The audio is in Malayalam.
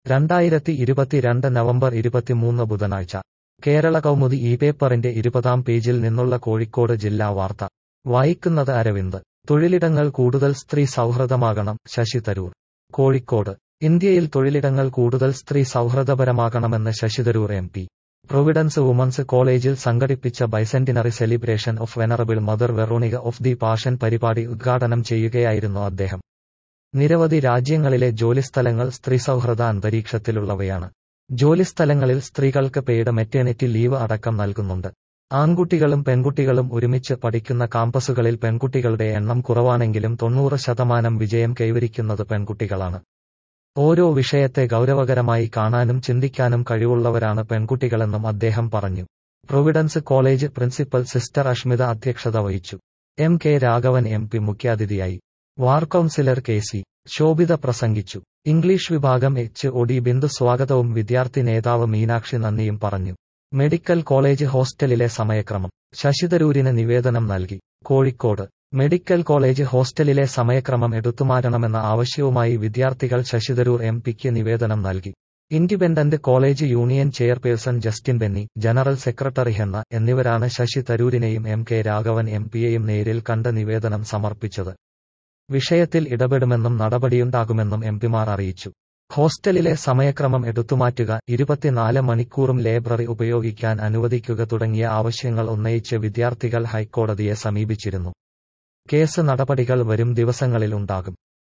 രണ്ടായിരത്തി ഇരുപത്തിരണ്ട് നവംബർ ഇരുപത്തിമൂന്ന് ബുധനാഴ്ച കേരള കൗമുദി ഈ പേപ്പറിന്റെ ഇരുപതാം പേജിൽ നിന്നുള്ള കോഴിക്കോട് ജില്ലാ വാർത്ത വായിക്കുന്നത് അരവിന്ദ് തൊഴിലിടങ്ങൾ കൂടുതൽ സ്ത്രീ സൗഹൃദമാകണം ശശി തരൂർ കോഴിക്കോട് ഇന്ത്യയിൽ തൊഴിലിടങ്ങൾ കൂടുതൽ സ്ത്രീ സൗഹൃദപരമാകണമെന്ന് Shashi Tharoor M P Providence women's കോളേജിൽ സംഘടിപ്പിച്ച bicentenary celebration of venerable Mother Veronica of the Passion പരിപാടി ഉദ്ഘാടനം ചെയ്യുകയായിരുന്നു അദ്ദേഹം നിരവധി രാജ്യങ്ങളിലെ ജോലിസ്ഥലങ്ങൾ സ്ത്രീസൗഹൃദ അന്തരീക്ഷത്തിലുള്ളവയാണ് ജോലിസ്ഥലങ്ങളിൽ സ്ത്രീകൾക്ക് പെയ്ഡ് മെറ്റേണിറ്റി ലീവ് അടക്കം നൽകുന്നുണ്ട് ആൺകുട്ടികളും പെൺകുട്ടികളും ഒരുമിച്ച് പഠിക്കുന്ന കാമ്പസുകളിൽ പെൺകുട്ടികളുടെ എണ്ണം കുറവാണെങ്കിലും തൊണ്ണൂറ് ശതമാനം വിജയം കൈവരിക്കുന്നത് പെൺകുട്ടികളാണ് ഓരോ വിഷയത്തെ ഗൗരവകരമായി കാണാനും ചിന്തിക്കാനും കഴിവുള്ളവരാണ് പെൺകുട്ടികളെന്നും അദ്ദേഹം പറഞ്ഞു Providence college principal sister Ashmita അധ്യക്ഷത വഹിച്ചു M K Raghavan M P മുഖ്യാതിഥിയായി ward councillor K C Shobhita പ്രസംഗിച്ചു ഇംഗ്ലീഷ് വിഭാഗം എച്ച് ഒ ഡി ബിന്ദു സ്വാഗതവും വിദ്യാർത്ഥി നേതാവ് മീനാക്ഷി നന്ദിയും പറഞ്ഞു മെഡിക്കൽ കോളേജ് ഹോസ്റ്റലിലെ സമയക്രമം ശശിതരൂരിന് നിവേദനം നൽകി കോഴിക്കോട് മെഡിക്കൽ കോളേജ് ഹോസ്റ്റലിലെ സമയക്രമം എടുത്തുമാറ്റണമെന്ന ആവശ്യവുമായി വിദ്യാർത്ഥികൾ ശശിതരൂർ എം പിക്ക് നിവേദനം നൽകി independent college union chairperson Justin Benny general secretary Henna എന്നിവരാണ് ശശി തരൂരിനെയും എം കെ രാഘവൻ എം പിയെയും നേരിൽ കണ്ട നിവേദനം സമർപ്പിച്ചത് വിഷയത്തിൽ ഇടപെടുമെന്നും നടപടിയുണ്ടാകുമെന്നും എംപിമാർ അറിയിച്ചു ഹോസ്റ്റലിലെ സമയക്രമം എടുത്തുമാറ്റുക ഇരുപത്തിനാല് മണിക്കൂറും ലൈബ്രറി ഉപയോഗിക്കാൻ അനുവദിക്കുക തുടങ്ങിയ ആവശ്യങ്ങൾ ഉന്നയിച്ച് വിദ്യാർത്ഥികൾ ഹൈക്കോടതിയെ സമീപിച്ചിരുന്നു കേസ് നടപടികൾ വരും ദിവസങ്ങളിൽ ഉണ്ടാകും